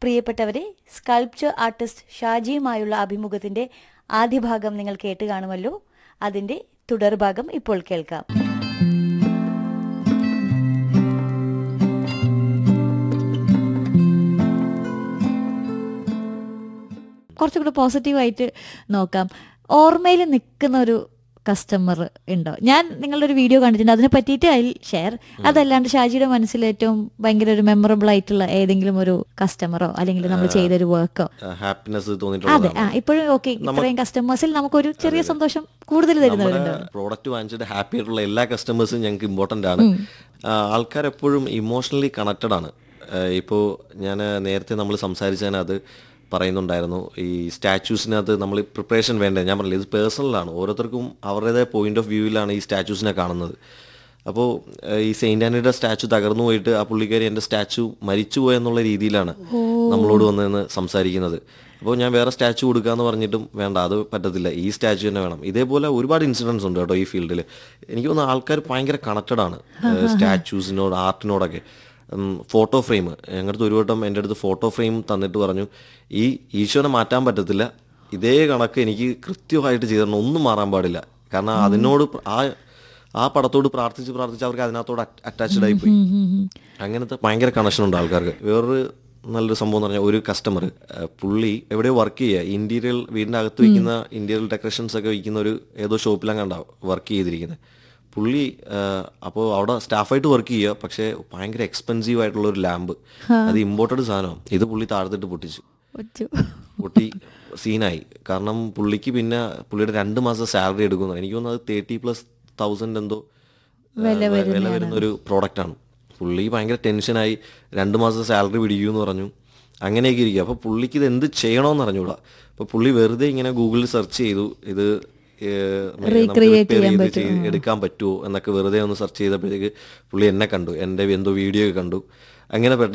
പ്രിയപ്പെട്ടവരെ sculpture artist ഷാജിയുമായുള്ള അഭിമുഖത്തിന്റെ ആദ്യ ഭാഗം നിങ്ങൾ കേട്ട് കാണുമല്ലോ അതിന്റെ തുടർഭാഗം ഇപ്പോൾ കേൾക്കാം കുറച്ചുകൂടെ പോസിറ്റീവായിട്ട് നോക്കാം ഓർമ്മയിൽ നിൽക്കുന്ന ഒരു കസ്റ്റമർ ഉണ്ടോ ഞാൻ നിങ്ങളുടെ ഒരു വീഡിയോ കണ്ടിട്ടുണ്ട് അതിനെ പറ്റിയിട്ട് അതിൽ ഷെയർ അതല്ലാണ്ട് ഷാജിയുടെ മനസ്സിൽ ഏറ്റവും ഭയങ്കര ഒരു മെമ്മറബിൾ ആയിട്ടുള്ള ഏതെങ്കിലും ഒരു കസ്റ്റമറോ അല്ലെങ്കിൽ നമ്മൾ ചെയ്തൊരു വർക്കോ ഹാപ്പിനെസ് അതെ തോന്നിയിട്ടുള്ളതാണ് ആ ഇപ്പോഴും ഓക്കെ ഇത്രയും കസ്റ്റമേഴ്സിൽ നമുക്കൊരു ചെറിയ സന്തോഷം കൂടുതൽ തരുന്നവരുണ്ട് പ്രോഡക്റ്റ് വാങ്ങിച്ചിട്ട് ഹാപ്പി ആയിട്ടുള്ള എല്ലാ കസ്റ്റമേഴ്സും ഞങ്ങൾക്ക് ഇമ്പോർട്ടൻ്റ് ആണ് ആൾക്കാർ എപ്പോഴും ഇമോഷണലി കണക്റ്റഡ് ആണ് ഇപ്പോൾ ഞാൻ നേരത്തെ നമ്മൾ സംസാരിച്ചതിനകത്ത് പറയുന്നുണ്ടായിരുന്നു ഈ സ്റ്റാച്യൂസിനകത്ത് നമ്മൾ പ്രിപ്പറേഷൻ വേണ്ടേ ഞാൻ പറഞ്ഞില്ല ഇത് പേഴ്സണലാണ് ഓരോരുത്തർക്കും അവരുടേതായ പോയിന്റ് ഓഫ് വ്യൂവിലാണ് ഈ സ്റ്റാച്യൂസിനെ കാണുന്നത് അപ്പോൾ ഈ സെയിൻറ്റ് ആനിയുടെ സ്റ്റാച്ചു തകർന്നു പോയിട്ട് ആ പുള്ളിക്കാരി എൻ്റെ സ്റ്റാച്ചു മരിച്ചു പോയെന്നുള്ള രീതിയിലാണ് നമ്മളോട് വന്നതെന്ന് സംസാരിക്കുന്നത് അപ്പോൾ ഞാൻ വേറെ സ്റ്റാച്ചു കൊടുക്കാന്ന് പറഞ്ഞിട്ടും വേണ്ട അത് പറ്റത്തില്ല ഈ സ്റ്റാച്ചു തന്നെ വേണം ഇതേപോലെ ഒരുപാട് ഇൻസിഡൻസ് ഉണ്ട് കേട്ടോ ഈ ഫീൽഡിൽ എനിക്ക് തോന്നുന്നു ആൾക്കാർ ഭയങ്കര കണക്റ്റഡ് ആണ് സ്റ്റാച്യൂസിനോട് ആർട്ടിനോടൊക്കെ ഫോട്ടോ ഫ്രെയിം ഞങ്ങളുടെ ഒരു വട്ടം എൻ്റെ അടുത്ത് ഫോട്ടോ ഫ്രെയിം തന്നിട്ട് പറഞ്ഞു ഈ ഈശോനെ മാറ്റാൻ പറ്റത്തില്ല ഇതേ കണക്ക് എനിക്ക് കൃത്യമായിട്ട് ചെയ്തു തരണം ഒന്നും മാറാൻ പാടില്ല കാരണം അതിനോട് പ്ര- ആ ആ പടത്തോട് പ്രാർത്ഥിച്ച് പ്രാർത്ഥിച്ച് അവർക്ക് അതിനകത്തോട് അറ്റാച്ച്ഡ് ആയി പോയി അങ്ങനത്തെ ഭയങ്കര കണക്ഷൻ ഉണ്ട് ആൾക്കാർക്ക് വേറൊരു നല്ലൊരു സംഭവം എന്ന് പറഞ്ഞാൽ ഒരു കസ്റ്റമർ പുള്ളി എവിടെയോ വർക്ക് ചെയ്യുക ഇന്റീരിയൽ വീടിൻ്റെ അകത്ത് വയ്ക്കുന്ന ഇന്റീരിയൽ ഡെക്കറേഷൻസ് ഒക്കെ വയ്ക്കുന്ന ഒരു ഏതോ ഷോപ്പിലാണ് കണ്ട വർക്ക് ചെയ്തിരിക്കുന്നത് പുള്ളി അപ്പോൾ അവിടെ സ്റ്റാഫായിട്ട് വർക്ക് ചെയ്യുക പക്ഷേ ഭയങ്കര എക്സ്പെൻസീവ് ആയിട്ടുള്ള ഒരു ലാമ്പ് അത് ഇമ്പോർട്ടഡ് സാധനമാണ് ഇത് പുള്ളി താഴ്ത്തിട്ട് പൊട്ടിച്ചു ഒച്ചു. പൊട്ടി സീനായി കാരണം പുള്ളിക്ക് പിന്നെ പുള്ളിയുടെ രണ്ട് മാസം സാലറി എടുക്കുന്നു എനിക്ക് തോന്നുന്നത് തേർട്ടി പ്ലസ് തൗസൻഡ് എന്തോ ആ, വില വരുന്ന ഒരു പ്രോഡക്റ്റാണ് പുള്ളി ഭയങ്കര ടെൻഷനായി രണ്ട് മാസം സാലറി പിടിക്കുമെന്ന് പറഞ്ഞു അങ്ങനെയൊക്കെ ഇരിക്കുക അപ്പോൾ പുള്ളിക്ക് ഇത് എന്ത് ചെയ്യണമെന്ന് അറിഞ്ഞൂടാ അപ്പോൾ പുള്ളി വെറുതെ ഇങ്ങനെ ഗൂഗിളിൽ സെർച്ച് ചെയ്തു ഇത് ഏഹ്, നമുക്ക് repair ചെയ്ത് ചെയ്ത് എടുക്കാൻ പറ്റുമോ എന്നൊക്കെ വെറുതെ ഒന്ന് സെർച്ച് ചെയ്തപ്പോഴത്തേക്ക് പുള്ളി എന്നെ കണ്ടു എൻ്റെ എന്തോ വീഡിയോ കണ്ടു അങ്ങനെ പെട്ടെന്ന്